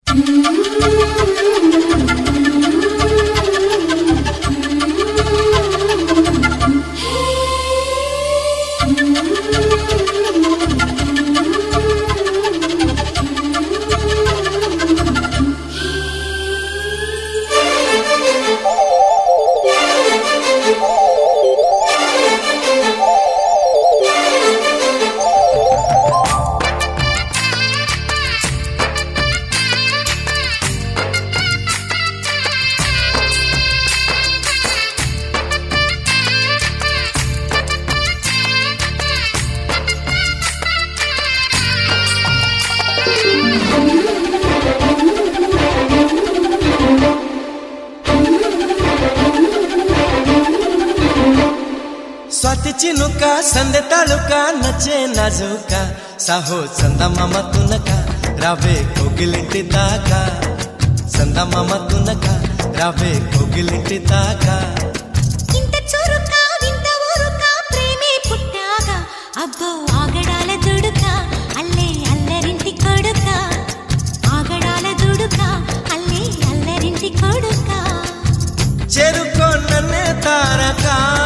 స్వాతి చినుక సందె తాళుక నచ్చే నాజుక సాహో చందమామ తునక రావే కోగిలింటి దాకా చందమామ తునక రావే కోగిలింటి దాకా ఇంత చురుక వింత ఊరుక ప్రేమే పుట్టాక అబ్బో ఆగడాల దుడుక అల్లే అల్లరింటి కొడుక ఆగడాల దుడుక అల్లే అల్లరింటి కొడుక చేరుకో నన్నే తారక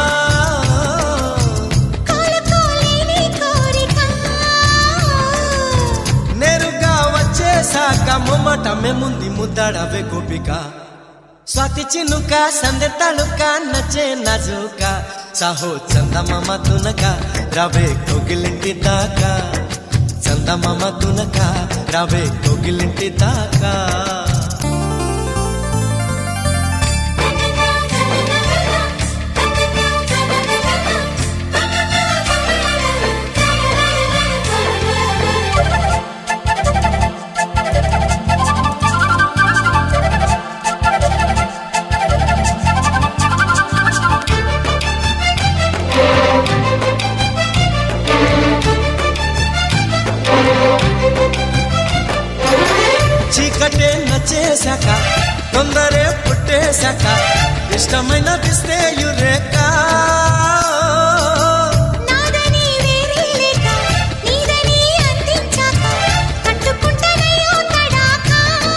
కోలుకోలేని కోరిక నేరుగా వచ్చేసాక మొమ్మట ముందు ముద్దాడవే గోపిక స్వాతి చినుక సందె తాళుక నచ్చే నాజుక సాహో చందమామ తునక రవే కోగిలింటి దాకా చందమామ తునక రవే కోగిలింటి దాకా చీకటే నచ్చేశాక తొందరే పుట్టేశాక ఇష్టమైన పిస్తే యురేక నాదని వేరే లేక నీదని అందించాక కట్టుకుంటానయ్యో తడాక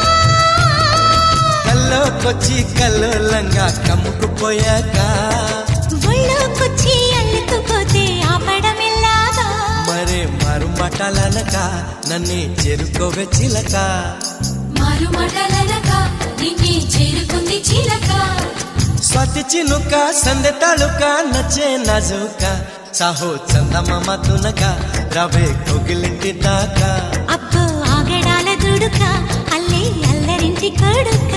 కల్లోకొచ్చి కల్లోలంగా కమ్ముకుపోయాక ఒళ్ళోకొచ్చి అల్లుకుపోతే ఆపడమెల్లాగా మరే మారు మటాలనక నన్నే చేరుకోవే చిలక మారు మాటలనక నిన్నే చేరుకుంది చిలక స్వాతి చినుక సందె తాళుక నచ్చే నాజుక సాహో చందమామ తునక రవే కోగిలింటి దాకా అబ్బో ఆగడాల దుడుక అల్లే అల్లరింటి కొడుక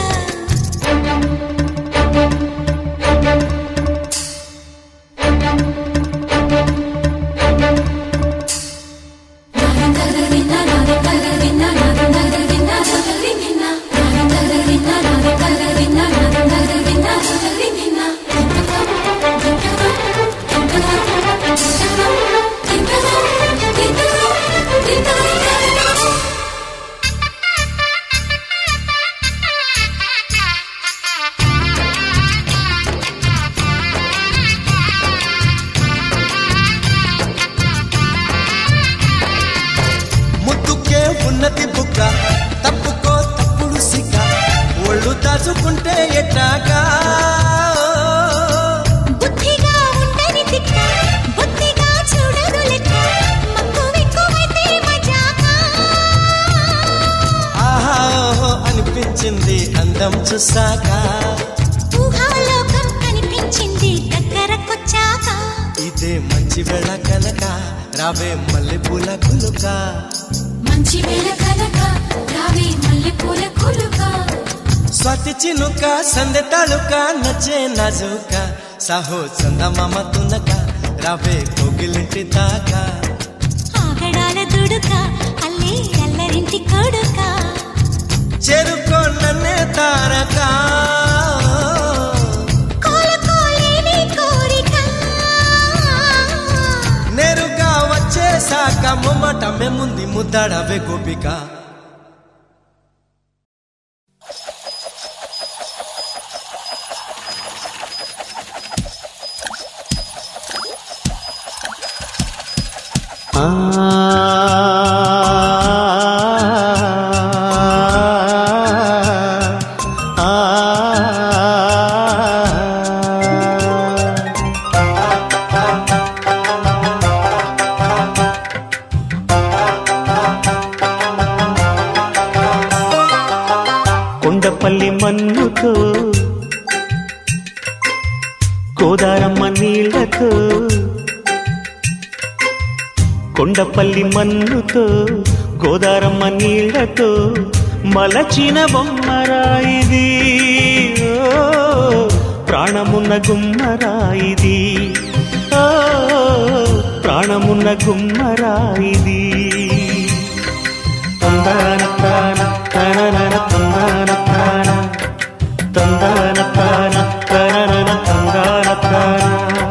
ముద్దుకే ఉన్నతి బుక్క తప్పుకో తప్పుడు సిక్క ఒళ్ళు దాచుకుంటే ఎట్టాగా బుద్ధిగా ఉండని తిక్క బుద్ధిగా చూడదు లెక్క మక్కువెక్కువైతే మజాక ఆహా ఓహో అనిపించింది అందం చూసాక ఊహాలోకం కనిపించింది దగ్గరకొచ్చాక ఇదే మంచి వేళ కనుక రావే మల్లె పూల కులుక మంచి వేళ కనుక రావే మల్లె పూల కులుక స్వాతి చినుక సందె తాళుక నచ్చే నాజుక సాహో చందమామ తునక రావే కోగిలింటి దాకా ఆగడాల దుడుక అల్లే అల్లరింటి కొడుక చేరుకో నన్నే తారక కోలుకోలేని కోరిక నేరుగా వచ్చేసాక మొమ్మట ముందు ముద్దాడవే గోపిక ఆ కొండపల్లి మన్నుతో గోదారమ్మ నీళ్లతో మలచిన బొమ్మరాయిది ఓ, ప్రాణమున్న గుమ్మరాయిది ఓ, ప్రాణమున్న గుమ్మరాయిది తందాన తాన తననన తందాన తాన తందాన తాన తననన తందాన తాన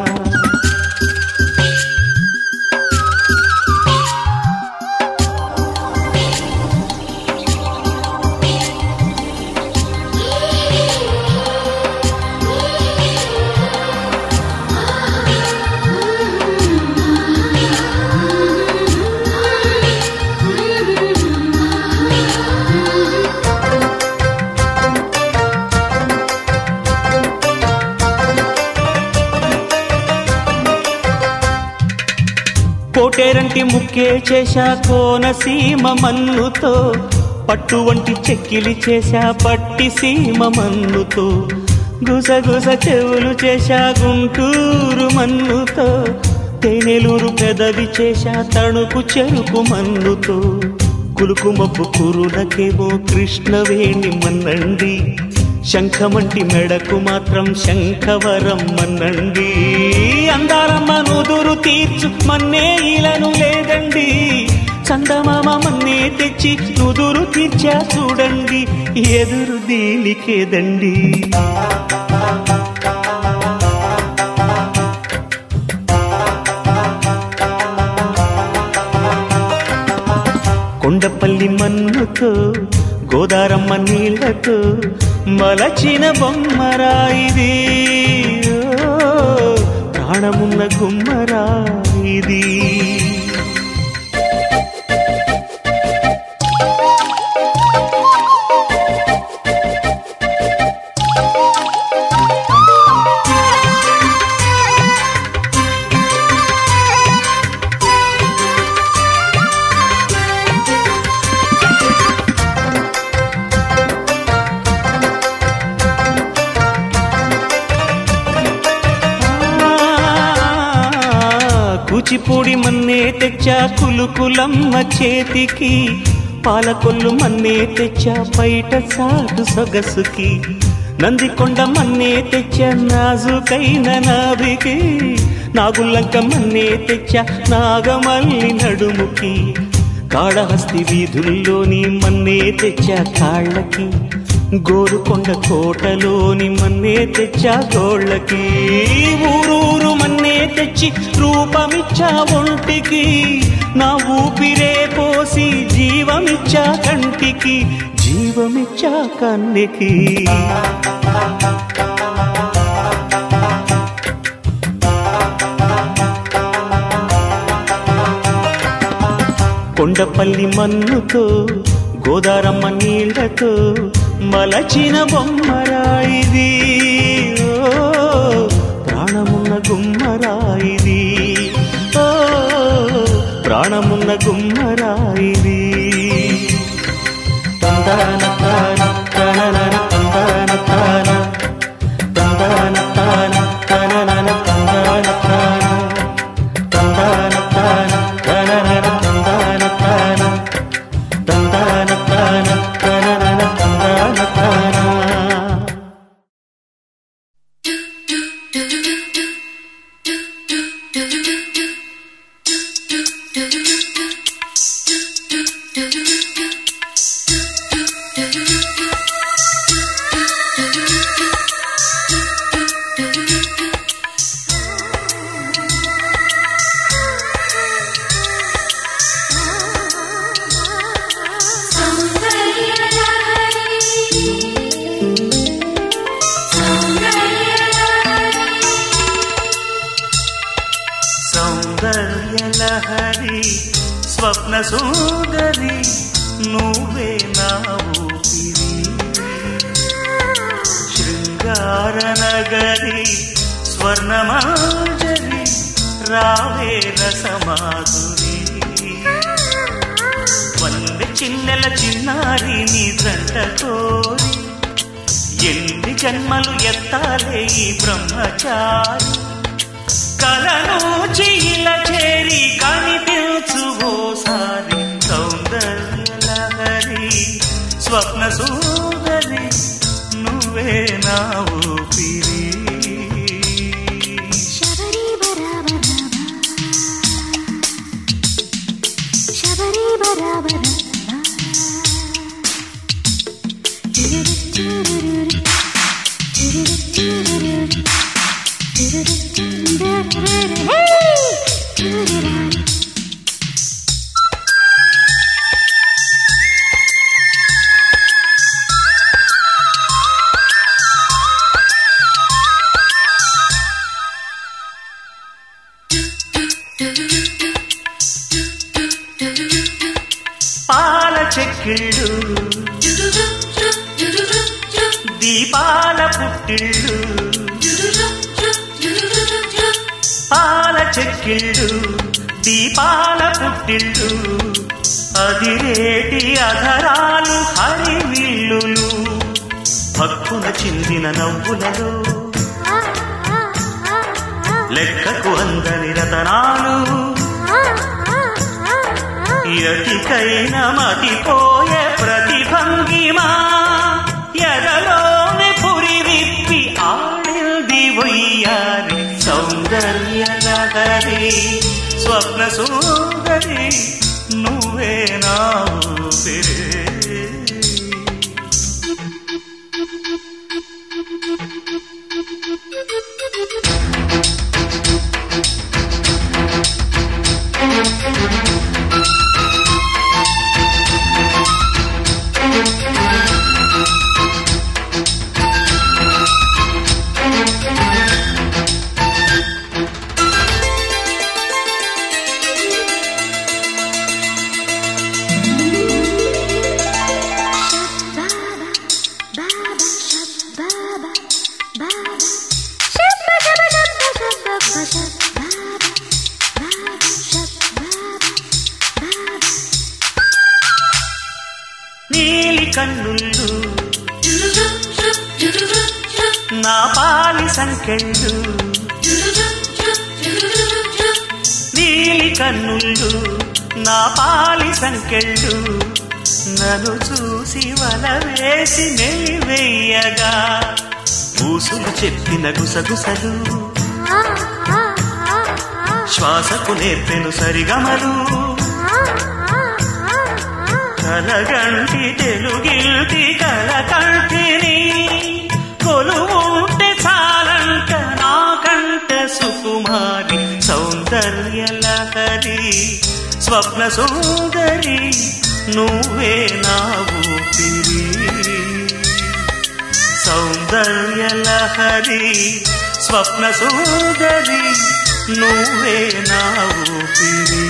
కోటేరంటి ముక్కే చేశా కోనసీమ మన్నుతో పట్టు వంటి చెక్కిలి చేశా పట్టి సీమ మన్నుతో గుసగుస చెవులు చేశా గుంటూరు మన్నుతో తేనెలూరు పెదవి చేశా తణుకు చెరుకు మన్నుతో కులుకు మబ్బు కురులకేమో కృష్ణవేణి మన్నండి శంఖమంటి మెడకు మాత్రం శంఖవరం మన్నండి అందారమ్మ నుదురు తీర్చు మన్నే ఇలను లేదండి చందమామ మన్నే తెచ్చి నుదురు తీర్చా చూడండి ఎదురు దీనికేదండి కొండపల్లి మన్నుతో గోదారమ్మ నీళ్లతో మలచిన బొమ్మరాయిది ఓ, ప్రాణమున్న గుమ్మరాయిది కూచిపూడి మన్నే తెచ్చా కులుకులమ్మ చేతికి పాలకొల్లు మన్నే తెచ్చా బయట సాటు సొగసుకి నందికొండ మన్నే తెచ్చా నాజుకైన నాభికి నాగుల్లంక మన్నే తెచ్చా నాగమల్లి నడుముకి కాళహస్తి వీధుల్లోని మన్నే తెచ్చా కాళ్ళకి గోరుకొండ కోటలోని మన్నే తెచ్చా గోళ్ళకి ఊరూరు మన్నే తెచ్చి రూపమిచ్చా ఒంటికి నా ఊపిరే పోసి జీవమిచ్చా కంటికి జీవమిచ్చా కన్నికి కొండపల్లి మన్నుతో గోదారమ్మ నీళ్లతో మలచిన బొమ్మరాయిది ఓ, ప్రాణమున్న గుమ్మరాయిది ఓ, ప్రాణమున్న గుమ్మరాయిది తందాన తాన తననన తందాన తాన తందాన తాన తననన తందాన తాన తందాన తాన తననన తందాన తాన తందాన తాన తననన తందాన తాన సౌందర్యలహరి స్వప్న సుందరి నువ్వే నా ఊపిరి శృంగార నగరి స్వర్ణమాజరి రావే రసమాధురి వంద చిన్నెల చిన్నారి నీ దంట కోరి ఎన్ని జన్మలు ఎత్తాలే ఈ బ్రహ్మచారి కలను చీల చేరి కనిపించు ఓ ఓసారి సౌందర్య లహరి స్వప్న సూదరి నువ్వే నా ఊపిరి శబరి బరాబరా శబరి బరాబరా పాల చెక్కిళ్ళు దీపాల పుట్టిళ్ళు పాల చెక్కిళ్ళు దీపాల పుట్టిళ్ళు అదిరేటి అధరాలు హరివిల్లులు భక్కున చిందిన నవ్వులలో లెక్కకు అందని రతనాలు ఎటికైన మతిపోయే ప్రతిభంగిమా ఎదలోని పురి విప్పి ఆడింది వయ్యారి సౌందర్య నగరి స్వప్న సుందరి నువ్వే నా ఊపిరి. నీలి కన్నుళ్ళు నా పాలి సంకెళ్ళు నీలి కన్నుళ్ళు నా పాలి సంకెళ్ళు నన్ను చూసి వల వేసి వెయ్యగా ఊసులు చెప్పిన గుసగుసలు శ్వాసకు నేర్పెను సరిగమలు కలగంటి తెలుగిల్టి కలకంటిని కొలువుంటే చాలంట నాకంట సుకుమారి సౌందర్య లహరి స్వప్న సుందరి నువ్వే నా ఊపిరి సౌందర్య లహరి స్వప్న సుందరి నువ్వే నా ఊపిరి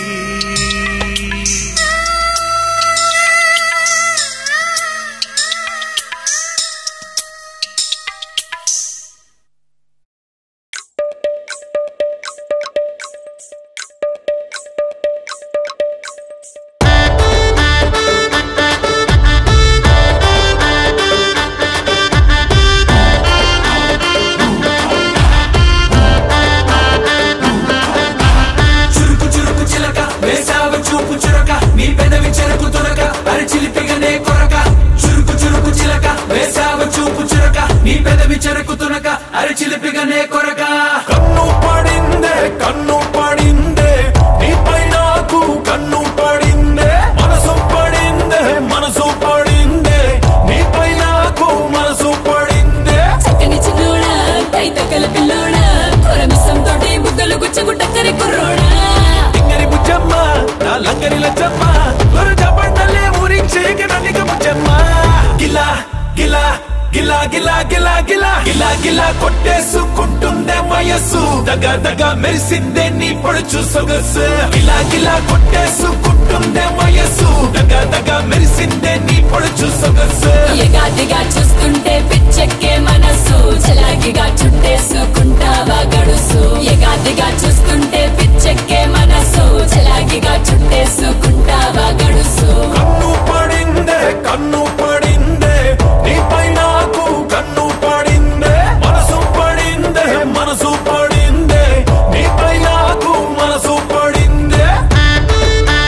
చురుకు చురుకు చిలక వేసావు చూపు చురక నీ పెదవి చెరుకు తురక అరిచిలిపిగనే కొరక చురుకు చురుకు చిలక వేసావు చూపు చురక నీ పెదవి చెరుకు తునక అరిచిలిపిగనే కొరక కన్ను పడిందే కన్ను పడిందే నీపై నాకు కన్ను పడిందే మనసు పడిందే మనసు పడిందే నీపై నాకు మనసు పడిందే చక్కని చిన్నోడా కైత పిల్లోడా కొరమిసం తోటి బుగ్గలు గుచ్చగుట్ట కరి కుర్రోడా ఇంగరి బుజ్జమ్మ నా లంగరి లచ్చమ్మ దొర జబండలే ఊరించేక నన్నిక బుజ్జమ్మ గిలా గిలా గిలా గిలా గిలా గిలా గిలా గిలా కొట్టేసుకుంటుందే వయస్సు దగ దగ మెరిసిందే నీ పొడుచు సొగసు గిలా గిలా కొట్టేసుకుంటుందే వయస్సు దగ దగ మెరిసిందే నీ పొడుచు సొగసు ఎగాదిగా చూస్తుంటే పిచ్చెక్కే మనసు చలాగిగా చుట్టేసుకుంటావా గడుసు ఎగాదిగా చూస్తుంటే పిచ్చెక్కే మనసు చలాగిగా చుట్టేసుకుంటావా గడుసు కన్ను పడిందే కన్ను పడిందే నీపై నాకు కన్ను పడిందే మనసు పడిందే మనసు పడిందే నీపై నాకు మనసు పడిందే ఆ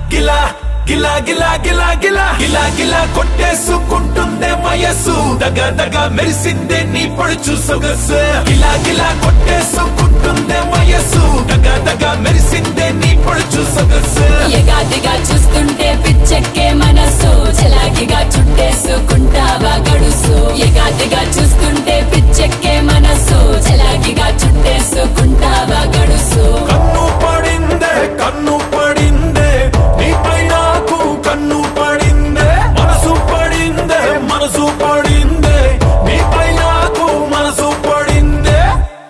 గిలా గిలా గిలా గిలా గిలా గిలా గిలా కొట్టేసుకుంటుందే వయస్సు దగ దగ మెరిసిందే నీ పడుచు సొగసు గిలా గిలా కొట్టేసుకుంటుందే వయస్సు దగ దగ మెరిసిందే నీ పడుచు సొగసు ఎగాదిగా చూస్తుంటే పిచ్చెక్కే మనసు చలాకిగా చుట్టేసుకుంటావా గడుసు ఎగాదిగా చూస్తుంటే పిచ్చెక్కే మనసు చలాకిగా చుట్టేసుకుంటావా గడుసు కన్ను పడిందే కన్ను పడిందే నీపై నాకు కన్ను పడిందే మనసు పడిందే మనసు పడిందే నీపై నాకు మనసు పడిందే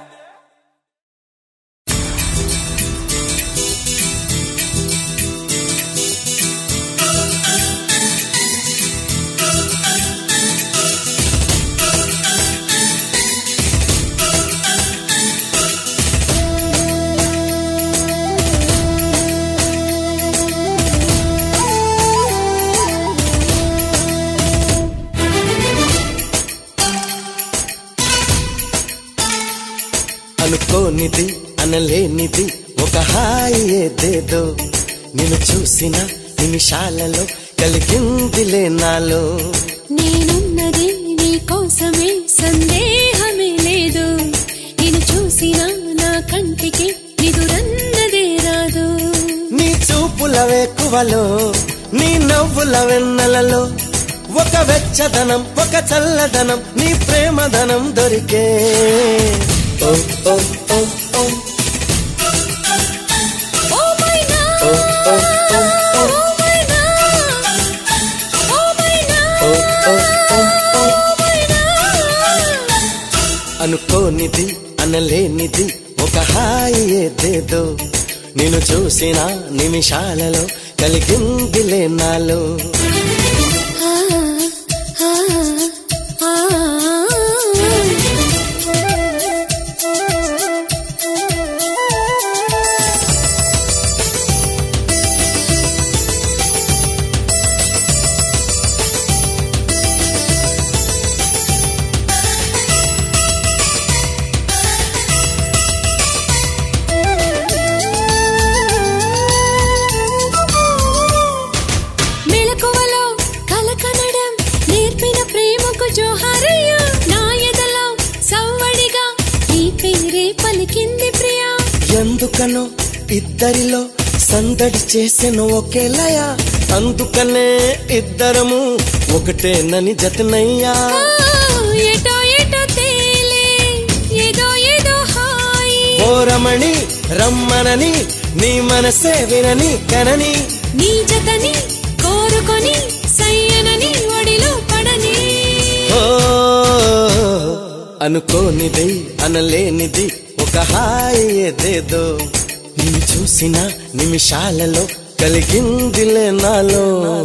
అనుకోనిది అనలేనిది ఒక హాయి ఏదేదో నిన్ను చూసిన నిమిషాలలో కలిగిందిలే నాలో నేనున్నది నీ కోసమే సందేహమే లేదు నేను చూసిన నా కంటికి నిదురన్నదే రాదు నీ చూపుల వేకువలో నీ నవ్వుల వెన్నెలలో ఒక వెచ్చదనం ఒక చల్లదనం నీ ప్రేమధనం దొరికే oh oh oh oh oh my oh oh oh oh oh my oh my oh oh oh oh my అనుకోనిది అనలేనిది ఒక హాయి ఏదేదో నేను చూసిన నిమిషాలలో కలిగిందిలే నాలో మెలకువలో కలకనడం నేర్పిన ప్రేమకు జోహారయ్య నా ఎదలో సవ్వడిగా నీ పేరే పలికింది ప్రియా ఎందుకనో ఇద్దరిలో సందడి చేసెను ఒకేలయ అందుకనే ఇద్దరము ఒకటేనని జతనయ్యా ఆ, ఎటో ఎటో తేలే ఏదో ఏదో హాయి ఓరమణి రమ్మనని నీ మనసే వినని కనని నీ జతని కోరుకొని సయ్యనని ఒడిలో పడని ఓ అనుకోనిది అనలేనిది ఒక హాయి ఏదేదో నిన్ను చూసిన నిమిషాలలో కలిగిందిలే నాలో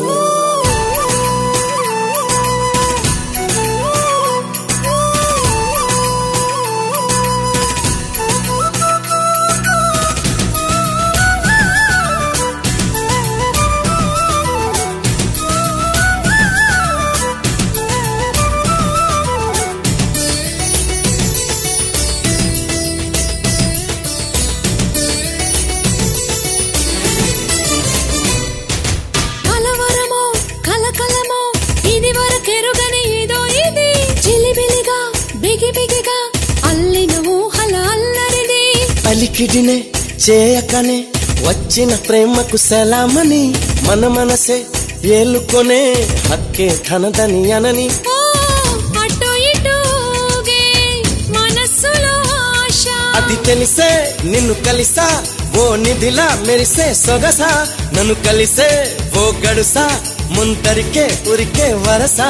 కలవరమో కలకలమో ఇది వరకెరుగని ఏదో ఇది చిలిబిలిగా బిగి బిగిగా అల్లిన ఊహల అల్లరిది అలికిడినే చేయకనే వచ్చిన ప్రేమకు సలామని మన మనసే ఏలుకొనే హక్కే తనదని అనని ఓ అటు ఇటు ఊగే మనస్సులో ఆశ అది తెలిసే నిన్ను కలిసా ఓ నిధిలా మెరిసే సొగసా నన్ను కలిసే ఓ గడుసా ముందరికే ఉరికే వరసా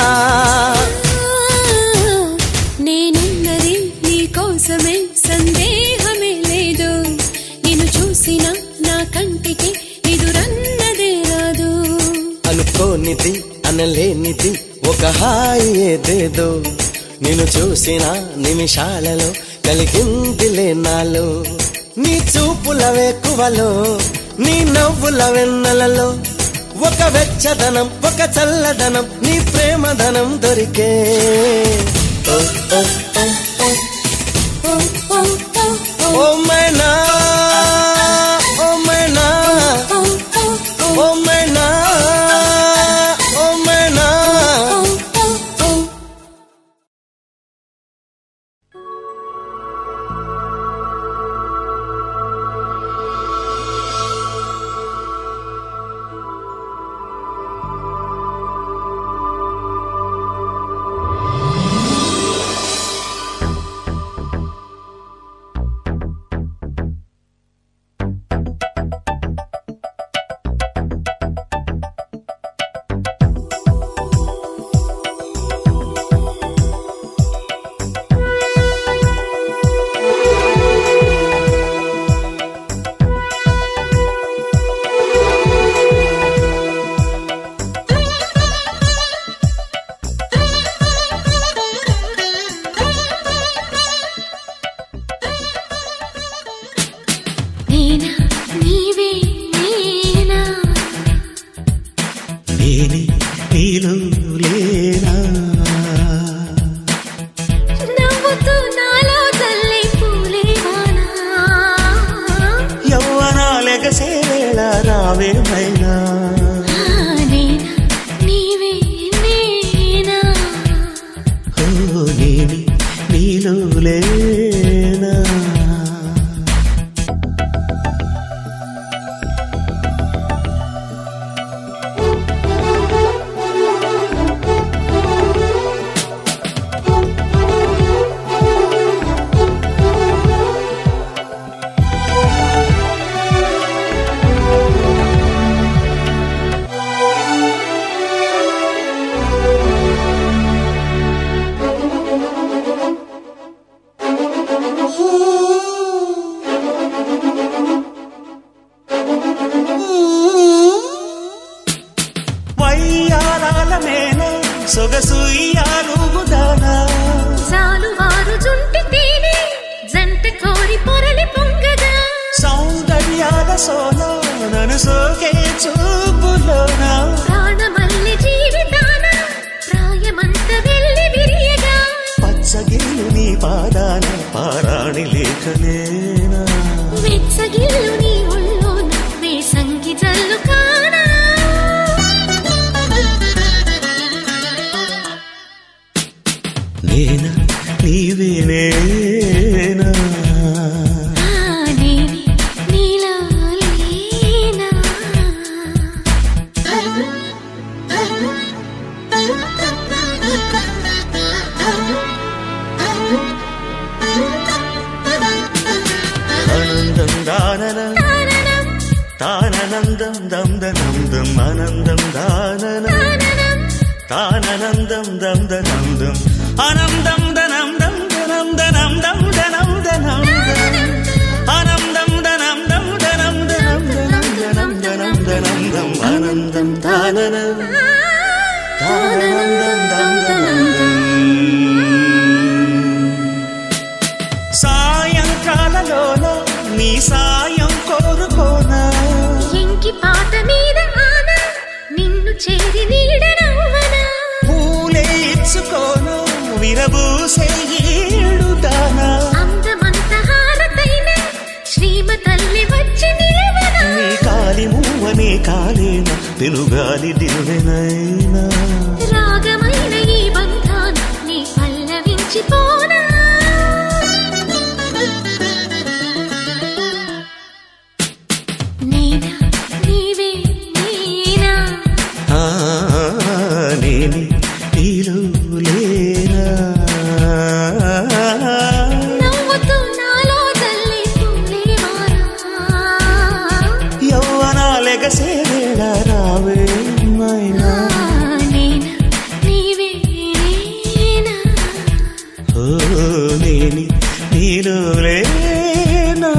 నేనున్నది నీ కోసమే సందేహమే లేదు నేను చూసిన నా కంటికి ఎదురన్నదే రాదు అనుకోనిది అనలేనిది ఒక హాయి ఏదేదో నిన్ను చూసిన నిమిషాలలో కలిగిందిలే నాలో నీ చూపుల వేకువలో నీ నవ్వుల వెన్నెలలో ఒక వెచ్చదనం ఒక చల్లదనం నీ ప్రేమధనం దొరికే oh oh oh oh oh oh oh oh ఓ మైనా ఓ మైనా ఓ ఓ ఓ ఓ మైనా రావేమైనా నేనా నీవే నేనా ఓ నేని నీలో లేనా వయ్యారాల మేన సొగసు ఇయ్యాలుగుదానా చాలు వారు జుంటి తేనె జంట కోరి పొరలి పొంగగా సౌందర్యాల సోన నన్ను సోకే చూపులోనా ప్రాణమల్లి జీవితాన ప్రాయమంత వెళ్ళి విరియగా పచ్చగిల్లు నీ పాదాన పారాణి లేఖనేనా వెచ్చగిల్లు నీ ఒళ్ళోన వేసంగి జల్లు కానా నేనా నీవే నేనా ఆ నేనే నీలో లేనా ఆనందం దానన తాననందం దం దనం దం ఆనందం దానన తాననందం దం దనం దం ఆనందం దనం దం దనం దనం దం దనం దనం దనం. ఆనందం దనం దం దనం దనం దనం దనం దనం దనం దం ఆనందం దానన తాననందం దం దనం దం సాయంకాలలోన నీ సాయం కోరుకోనా ఎంకి పాట మీద ఆన నిన్ను చేరి నీడనవ్వనా పూలే ఇచ్చుకోను విరబూసే ఏడుదానా అందమంత హారతైన శ్రీమ తల్లి వచ్చి నిలవనా నీ కాలి మూవనే కాలేన పెనుగాలి దినువెనైనా రాగమైన ఈ బంధాన్ని నీ పల్లవించి పోనా నేనా నీవే నేనా ఆ, నేని నీలో లేనా నవ్వుతూ నాలో తల్లి పూలేవానా యౌవనాలెగసే వేళ రావే మైనా నేనా నీవే నేనా ఓ నేని నీలో లేనా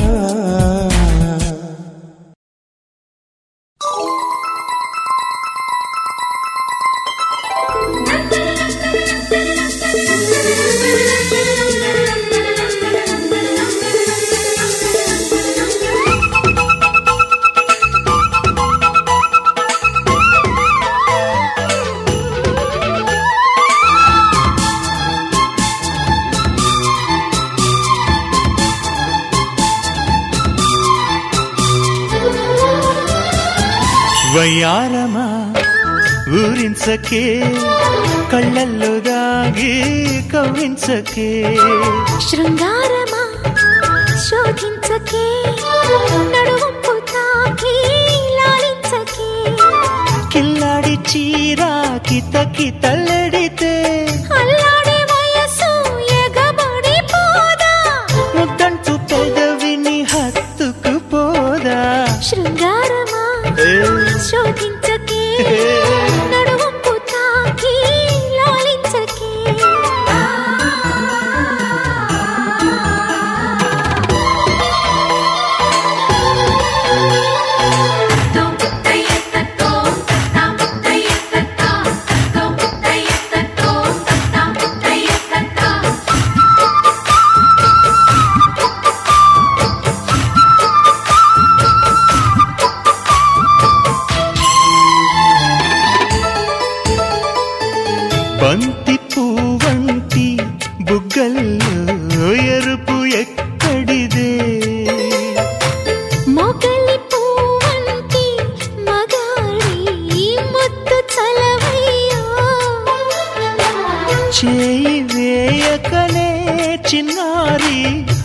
వయ్యారమా ఊరించకే కళ్ళల్లో దాగి కవ్వించకే శృంగారమా శోధించకే నడువంపు తాకి లాలించకే కిల్లాడి చీరా కిత కితల్లడితే అల్లాడే వయసు ఎగబడి పోదా ముద్దంటూ పెదవిని హత్తుకు పోదా శృంగారమా ఏ, శోధించకే ఏ. నడువంపు తాకి లాలించకే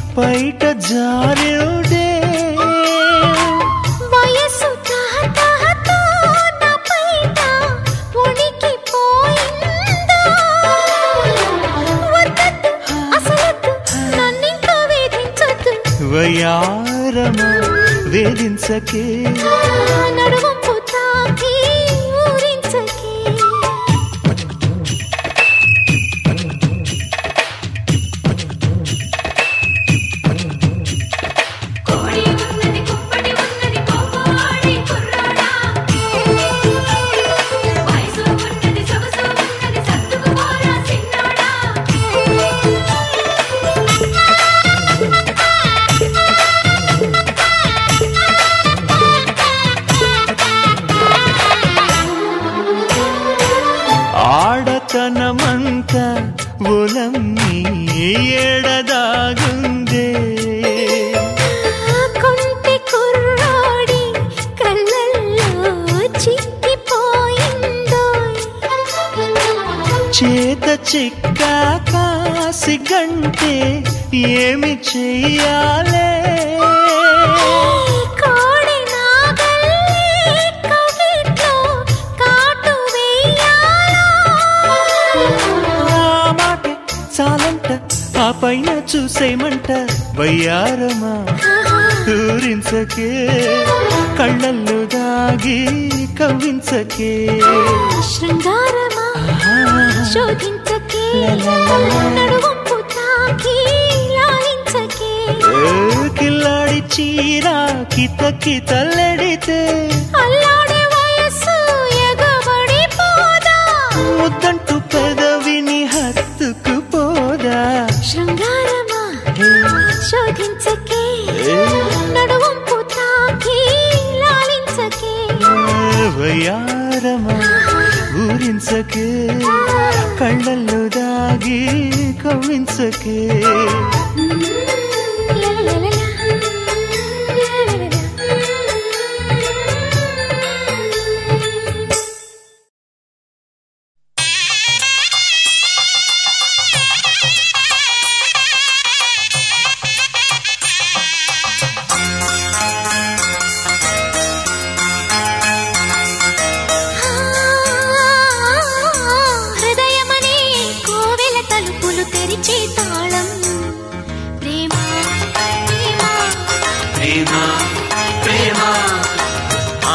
బయట జారుడే వయసు తహతహతో నా పైట ఉడికిపోయిందా? వద్దొద్దు, అసలొద్దు, నన్నింకా వేధించొద్దు. వయారమా వేధించకే నడువంపు తాకి ఊరించకే. కోడి ఉన్నది కుప్పటి ఉన్నది కోపాడి కుర్రాడా వయసు ఉన్నది సొగసు ఉన్నది సత్తుకు పోరా సిన్నాడా ఆడతనమంత ఒలమ్మి ఏడదాగుందే కొంటి కుర్రాడి కళ్ళల్లో చిక్కిపోయిందో చేత చిక్క కాసి గంటే ఏమి చెయ్యాలే కోడి నాగల్లే కవిట్లో కాటు వెయ్యాలా ఆ మాటే చాలంట ఆ పైన చూసేమంట వయ్యారమా ఊరించకే కళ్ళల్లో దాగి కవ్వించకే శృంగారమా శోధించకే నడువంపు తాకి లాలించకే ఏ కిల్లాడి చీరా కిత కితల్లడితే అల్లాడే వయస్సు ఎగబడి పోదా ముద్దంటూ పెదవిని హత్తుకు పోదా శృంగారమా శోధించకే ఏ నడువంపు తాకి లాలించకే వయారమా ఊరించకే కళ్ళల్లో దాగి కవ్వించకే హృదయమనే కోవెల తలుపులు తెరిచే తాళం ప్రేమ ప్రేమ ప్రేమ ప్రేమ ఆ,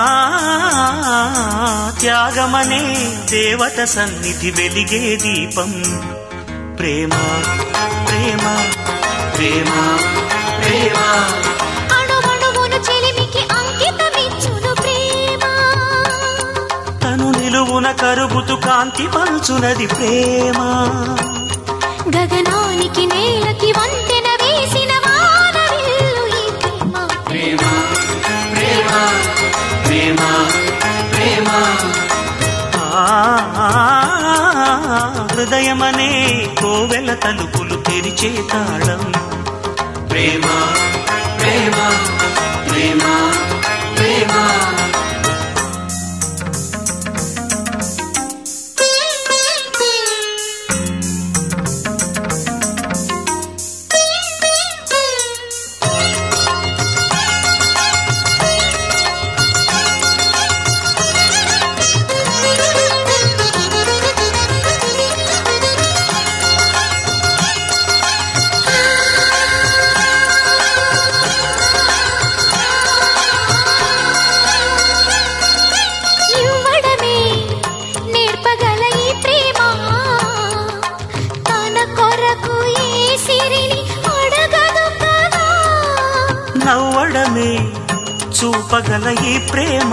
త్యాగమనే దేవత సన్నిధి వెలిగే దీపం ప్రేమ ప్రేమ ప్రేమ ప్రేమ అణువణువును చెలిమికి అంకితమిచ్చును ప్రేమ తను నిలువున కరుగుతు కాంతి పంచునది ప్రేమ గగనానికి నేలకి వంతెన వేసిన వానవిల్లు ఈ ప్రేమ ప్రేమ ప్రేమ ప్రేమ ఆ, హృదయమనే కోవెల తలుపులు తెరిచే తాళం ప్రేమ ప్రేమ ప్రేమ ప్రేమ ఇవ్వడమే నేర్పగల ఈ ప్రేమ తన కొరకు ఏ సిరిని అడగదు కదా నవ్వడమే చూపగల ఈ ప్రేమ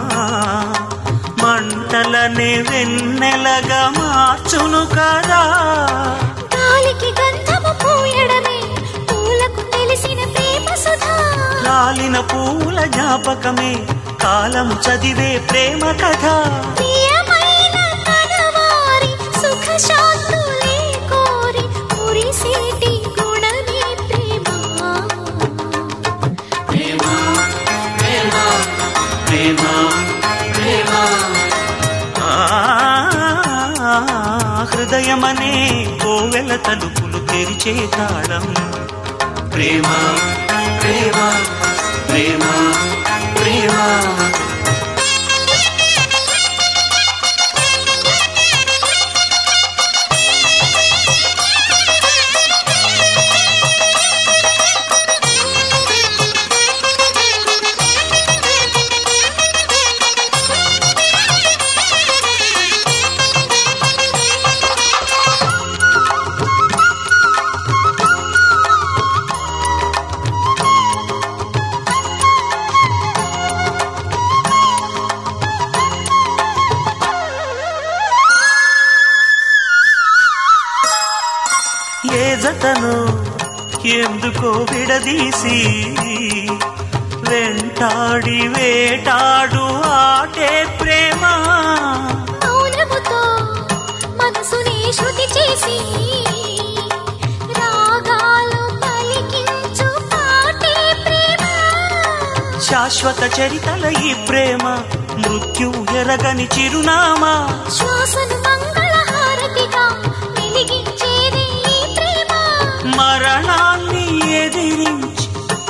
మంటలనే వెన్నెలగా మార్చును కదా గాలికి గంధము పూయడమే పూలకు తెలిసిన ప్రేమ సుధా రాలిన పూల జ్ఞాపకమే కాలము చదివే ప్రేమ కథ ప్రియమైన కనవారి సుఖ శాంతులే కోరి మురిసేటి గుణమే ప్రేమ ప్రేమ ప్రేమ ఆ, హృదయమనే కోవెల తలుపులు తెరిచే తాళం ప్రేమ ప్రేమ ప్రేమ ప్రేమ ఏ జతను ఎందుకో విడదీసి వెంటాడి వేటాడు ఆటే ప్రేమ మౌనముతో మనసుని శృతి చేసి రాగాలు పలికించు పాటే ప్రేమ శాశ్వత చరితల ఈ ప్రేమ మృత్యు ఎరగని చిరునామా శ్వాసను మంగళహారతిగా వెలిగించేది ఈ ప్రేమ మరణాన్ని ఎదిరించి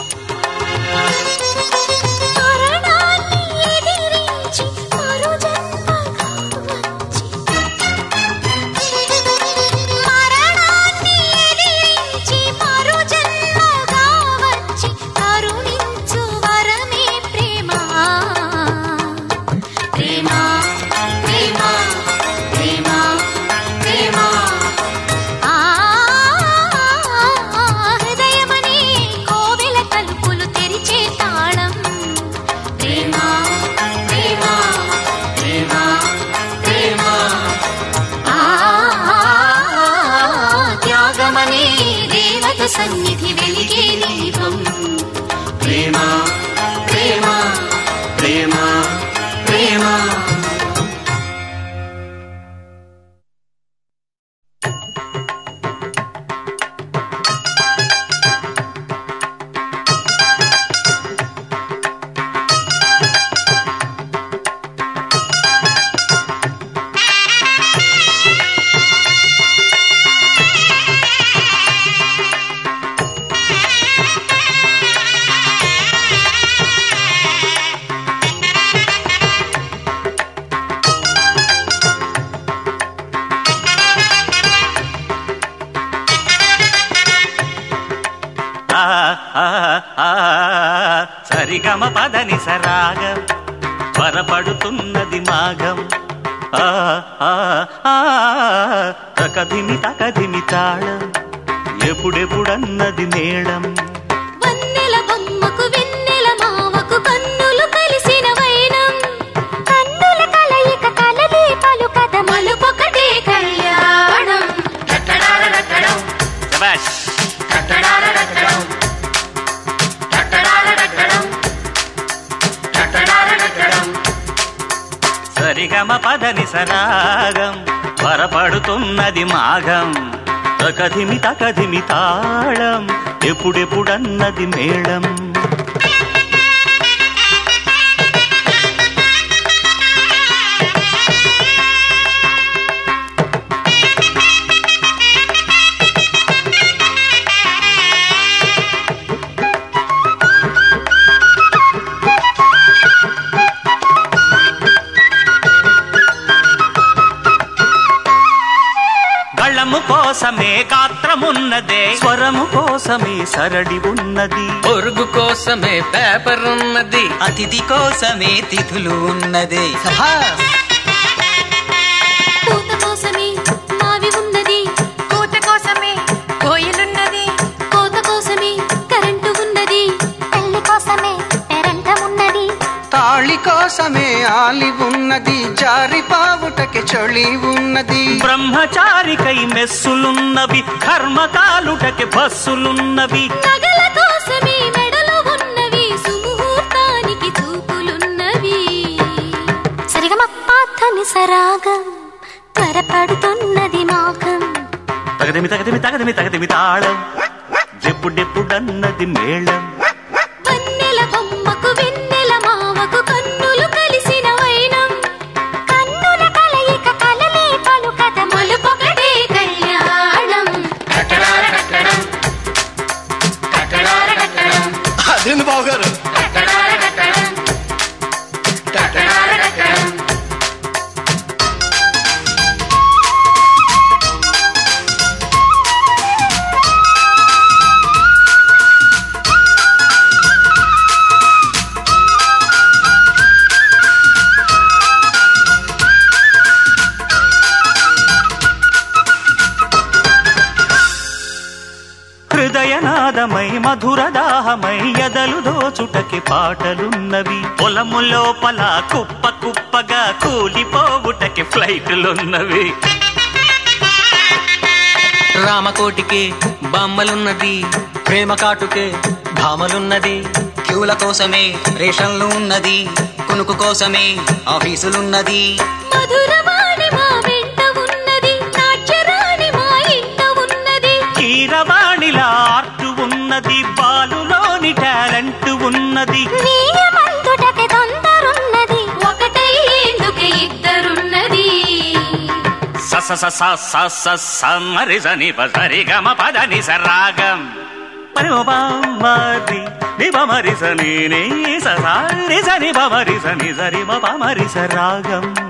మరణాన్ని ఎదిరించి మరో జన్మగా వచ్చి మరణాన్ని ఎదిరించి మరో జన్మగా వచ్చి కరుణించు వరమే ప్రేమ ప్రేమ ప్రేమ ప్రేమ ప్రేమ ఆ హృదయమనే కోవెల తలుపులు తెరిచే తాళం ప్రేమ ప్రేమ ప్రేమ ప్రేమ ఆ త్యాగమనే దేవత సన్నిధి వెలిగే దీపం ప్రేమ ప్రేమ ప్రేమ ప్రేమ ఆ, ఆ, ఆ, సరిగమ పదని సరాగం త్వరపడుతున్నది మాగం ఆ, ఆ, ఆ, తకధిమి తకధిమి తాళం ఎప్పుడెప్పుడన్నది మేళం వన్నెల బొమ్మకు వెన్నెల మావకు కన్నులు కలిసిన వైనం కన్నుల కలయిక కలలే పలుకద మలుపొకటే కళ్యాణం శభాష్. సరిగమ పదని సరాగం త్వరపడుతున్నది మాఘం తకధిమి తకధిమి తాళం ఎప్పుడెప్పుడన్నది మేళం గళము కోసమే గాత్రమున్నదే స్వరము కోసమే సరడి ఉన్నది పొరుగు కోసమే పేపర్ ఉన్నది అతిథి కోసమే తిథులు ఉన్నదే పూత కోసమే మావి ఉన్నది కోత కోసమే కోయిలున్నది కోత కోసమే కరెంటు ఉన్నది తల్లి కోసమే పెరంటం ఉన్నది తాళి కోసమే ఆలి ఉన్నది జారి పావుటకి చొళి ఉన్నది బ్రహ్మచారికై మెస్సులున్నవి కర్మకాలుటకి బస్సులున్నవి నగల కోసమే మెడలో ఉన్నవి సుముహూర్తానికి చూపులున్నవి సరిగమ పాతని సరాగం త్వరపడుతున్నది మాఘం తగదిమి తగదిమి తగదిమి తగదిమి తాళం ఎప్పుడెప్పుడన్నది మేళం వన్నెల బొమ్మకు వెన్నెల మావకు కన్నులు కలిసిన వైనం కన్నుల కలయిక కలలే పలుకద మలుపొకటే కళ్యాణం కట్టడార కట్టడం మధుర దాహమై ఎదలు దోచుటకి పాటలున్నవి పొలము లోపల కుప్ప కుప్పగా కూలిపోవుటకి ఫ్లైట్లున్నవి రామకోటికి బొమ్మలున్నది ప్రేమ కాటుకే భామలున్నది క్యూల కోసమే రేషన్లు ఉన్నది కునుకు కోసమే ఆఫీసులున్నది మధురవాణి మా వెంట ఉన్నది నాట్యరాణి మా ఇంట ఉన్నది కీరవాణిలా ఆర్టు ఉన్నది బాలులోని టాలెంట్ ఉన్నది నీయమందుటకి తొందరున్నది ఒకటయ్యేందుకు ఇద్దరున్నది స స స స స స స మరి సని ప సరి గమ పద ని స రాగం మరి ఓ బా మరి ని బ మరి స ని ని స స ని స ని బ మరి స ని స రి బ ప మరి స రాగం